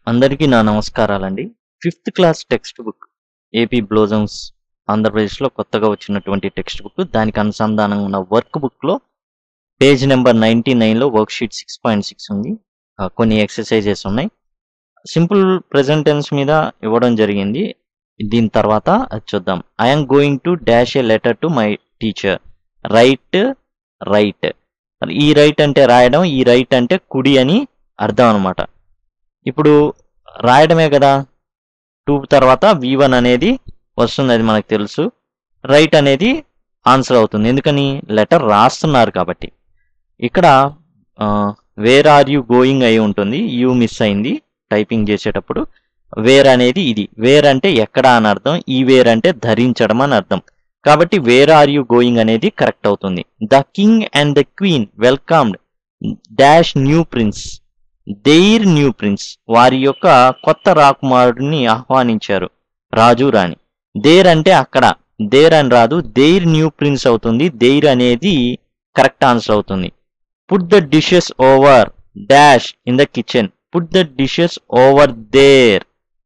అందరికీ నా నమస్కారాలండి fifth class text book AP Blossoms ఆంధ్రప్రదేశ్లో కొత్తగా వచ్చినటువంటి టెక్స్ట్ బుక్ దానికి అనుసంధానం ఉన్న వర్క్ బుక్లో పేజ్ నెంబర్ నైంటీ నైన్లో work sheet six point six ఉంది ఆ, కొన్ని ఎక్సర్సైజెస్ ఉన్నాయి సింపుల్ ప్రెజెంట్ టెన్స్ మీద ఇవ్వడం జరిగింది దీని తర్వాత అది చూద్దాం I'm going to dash a letter to my teacher write write ఈ రైట్ అంటే రాయడం ఈ రైట్ అంటే కుడి అని అర్థం అనమాట ఇప్పుడు రాయడమే కదా టూ తర్వాత వి వన్ అనేది వస్తుంది అది మనకు తెలుసు రైట్ అనేది ఆన్సర్ అవుతుంది ఎందుకని లెటర్ రాస్తున్నారు కాబట్టి ఇక్కడ వేర్ ఆర్ యూ గోయింగ్ అయి ఉంటుంది యూ మిస్ అయింది టైపింగ్ చేసేటప్పుడు వేర్ అనేది ఇది వేర్ అంటే ఎక్కడ అని అర్థం ఈ వేర్ అంటే ధరించడం అని అర్థం కాబట్టి వేర్ ఆర్ యూ గోయింగ్ అనేది కరెక్ట్ అవుతుంది the king and the queen welcomed dash new prince their new prince వారి యొక్క కొత్త రాకుమారుడిని ఆహ్వానించారు రాజు రాణి దేర్ అంటే అక్కడ దేర్ అని రాదు దేర్ న్యూ ప్రిన్స్ అవుతుంది దేర్ అనేది కరెక్ట్ ఆన్సర్ అవుతుంది put the dishes over dash in the kitchen put the dishes over there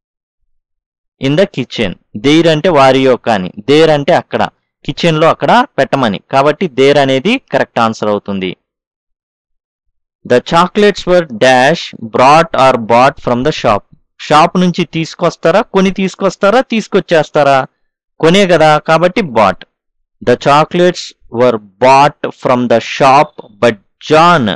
in the kitchen there అంటే వారి యొక్క అని దేర్ అంటే అక్కడ కిచెన్ లో అక్కడ పెట్టమని కాబట్టి దేర్ అనేది కరెక్ట్ ఆన్సర్ అవుతుంది the chocolates were dash brought or bought from the shop shop నుంచి తీసుకొస్తారా కొని తీసుకొస్తారా తీసుకొచ్చేస్తారా కొనే కదా కాబట్టి bought the chocolates were bought from the shop but John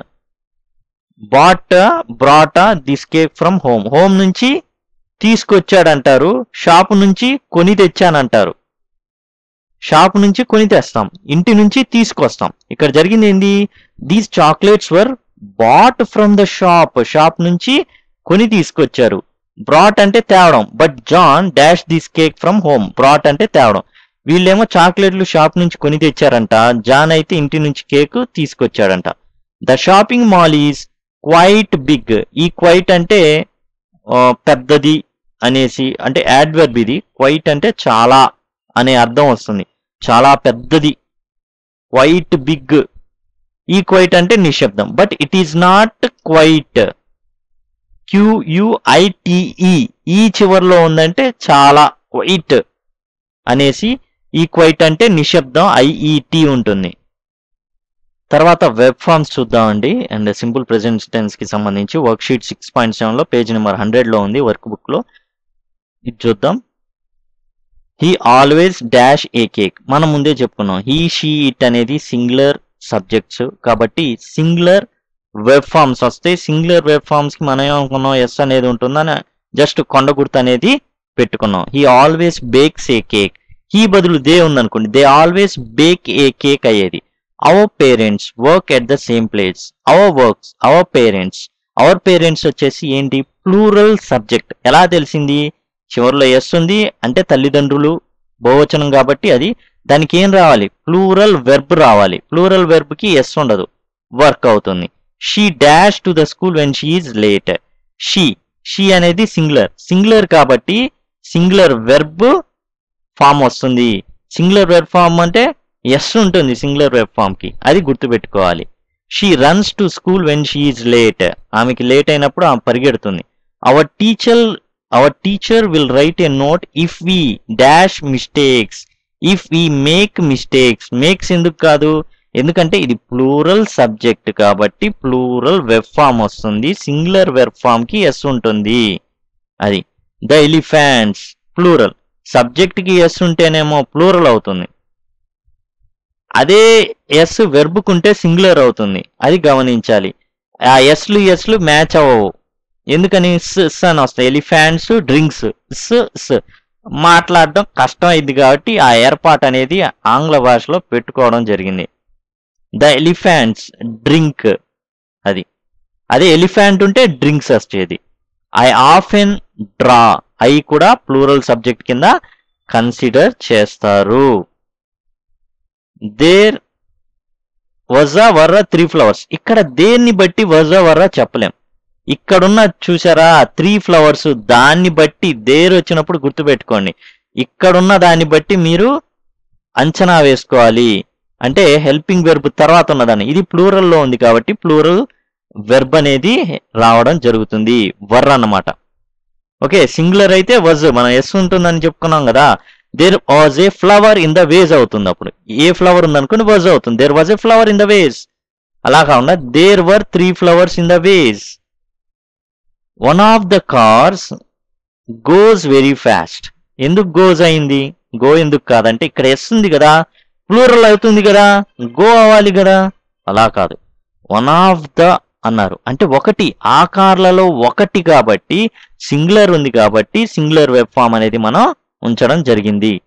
bought brought this cake from home home నుంచి తీసుకొచ్చాడంటారు షాప్ నుంచి కొని తెచ్చానంటారు షాప్ నుంచి కొని తెస్తాం ఇంటి నుంచి తీసుకొస్తాం ఇక్కడ జరిగింది ఏంది these chocolates were bought from the shop shop నుంచి కొని తీసుకొచ్చారు బ్రాట్ అంటే తేవడం but John dash this cake from home brought అంటే తేవడం వీళ్ళేమో చాక్లెట్లు షాప్ నుంచి కొని తెచ్చారంట జాన్ అయితే ఇంటి నుంచి కేక్ తీసుకొచ్చాడంట the shopping mall is quite big ఈ క్వైట్ అంటే ఆ, పెద్దది అనేసి అంటే యాడ్వర్బ్ ఇది క్వైట్ అంటే చాలా అనే అర్థం వస్తుంది చాలా పెద్దది క్వైట్ బిగ్ ఈ క్వైట్ అంటే నిశ్శబ్దం but it is not quite Q U I T E E చివరిలో ఉందంటే చాలా క్వైట్ అనేసి ఈ క్వైట్ అంటే నిశ్శబ్దం ఐఈటి ఉంటుంది తర్వాత వెబ్ ఫార్మ్స్ చూద్దామండి అండ్ సింపుల్ ప్రెజెంట్ టెన్స్ కి సంబంధించి work sheet six point seven లో పేజ్ నెంబర్ హండ్రెడ్ లో ఉంది వర్క్ బుక్ లో ఇది చూద్దాం he always dash a cake మనం ముందే చెప్పుకున్నాం హీ షీ ఇట్ అనేది సింగులర్ సబ్జెక్ట్స్ కాబట్టి సింగులర్ వెబ్ ఫార్మ్స్ వస్తాయి సింగులర్ వెబ్ ఫార్మ్స్ కి మనం ఏమనుకున్నాం ఎస్ అనేది ఉంటుందని జస్ట్ కొండ గుర్తు అనేది పెట్టుకున్నాం he always bakes a cake he బదులు దే ఉందనుకోండి they always bake a cake అయ్యేది our parents work at the same place our works our parents our parents వచ్చేసి ఏంటి ప్లూరల్ సబ్జెక్ట్ ఎలా తెలిసింది చివరిలో ఎస్ ఉంది అంటే తల్లిదండ్రులు బహువచనం కాబట్టి అది దానికి ఏం రావాలి ప్లూరల్ వెర్బ్ రావాలి ప్లూరల్ వెర్బ్ కి ఎస్ ఉండదు వర్క్ అవుతుంది she dash to the school when she is late she she అనేది సింగులర్ సింగులర్ కాబట్టి సింగులర్ వెర్బ్ ఫామ్ వస్తుంది సింగులర్ వెర్బ్ ఫామ్ అంటే ఎస్ ఉంటుంది సింగులర్ వెబ్ ఫామ్ కి అది గుర్తుపెట్టుకోవాలి she runs to school when she is late ఆమెకి late అయినప్పుడు ఆమె పరిగెడుతుంది our teacher our teacher will write a note if we dash mistakes if we make mistakes makes ఎందుకు కాదు ఎందుకంటే ఇది ప్లూరల్ సబ్జెక్ట్ కాబట్టి ప్లూరల్ వెబ్ ఫామ్ వస్తుంది సింగులర్ వెబ్ ఫామ్ కి ఎస్ ఉంటుంది అది ద ఎలిఫాంట్స్ ప్లూరల్ సబ్జెక్ట్ కి ఎస్ ఉంటేనేమో ప్లూరల్ అవుతుంది అదే ఎస్ వెర్బుకుంటే సింగులర్ అవుతుంది అది గమనించాలి ఆ ఎస్లు ఎస్లు మ్యాచ్ అవ్వవు ఎందుకని స్ స్ అని వస్తాయి ఎలిఫాంట్స్ డ్రింక్స్ స్ స్ మాట్లాడడం కష్టం అయింది కాబట్టి ఆ ఏర్పాటు అనేది ఆంగ్ల భాషలో పెట్టుకోవడం జరిగింది ద ఎలిఫాంట్స్ డ్రింక్ అది అదే ఎలిఫాంట్ ఉంటే డ్రింక్స్ వచ్చేది ఐ ఆఫెన్ డ్రా ఐ కూడా ప్లూరల్ సబ్జెక్ట్ కింద కన్సిడర్ చేస్తారు there was were three flowers ఇక్కడ దేన్ని బట్టి వజా వర్ర చెప్పలేం ఇక్కడున్న చూసారా త్రీ ఫ్లవర్స్ దాన్ని బట్టి దేర్ వచ్చినప్పుడు గుర్తుపెట్టుకోండి ఇక్కడున్న దాన్ని బట్టి మీరు అంచనా వేసుకోవాలి అంటే హెల్పింగ్ వెర్బ్ తర్వాత ఉన్నదాన్ని ఇది plural లో ఉంది కాబట్టి ప్లూరల్ వెర్బ్ అనేది రావడం జరుగుతుంది వర్ అన్నమాట ఓకే సింగులర్ అయితే వజ్ మనం ఎస్ ఉంటుందని చెప్పుకున్నాం కదా there was a flower in the vase అవుతుంది అప్పుడు ఏ ఫ్లవర్ ఉందనుకుని వజ్ అవుతుంది there was a flower in the vase అలా కాకుండా there were three flowers in the vase one of the cars goes very fast ఎందుకు goes అయింది go ఎందుకు కాదంటే ఇక్కడ ఎస్ ఉంది కదా ప్లూరల్ అవుతుంది కదా గో అవ్వాలి కదా అలా కాదు వన్ ఆఫ్ ద అన్నారు అంటే ఒకటి ఆ కార్లలో ఒకటి కాబట్టి సింగులర్ ఉంది కాబట్టి సింగులర్ వెబ్ ఫామ్ అనేది మనం ఉంచడం జరిగింది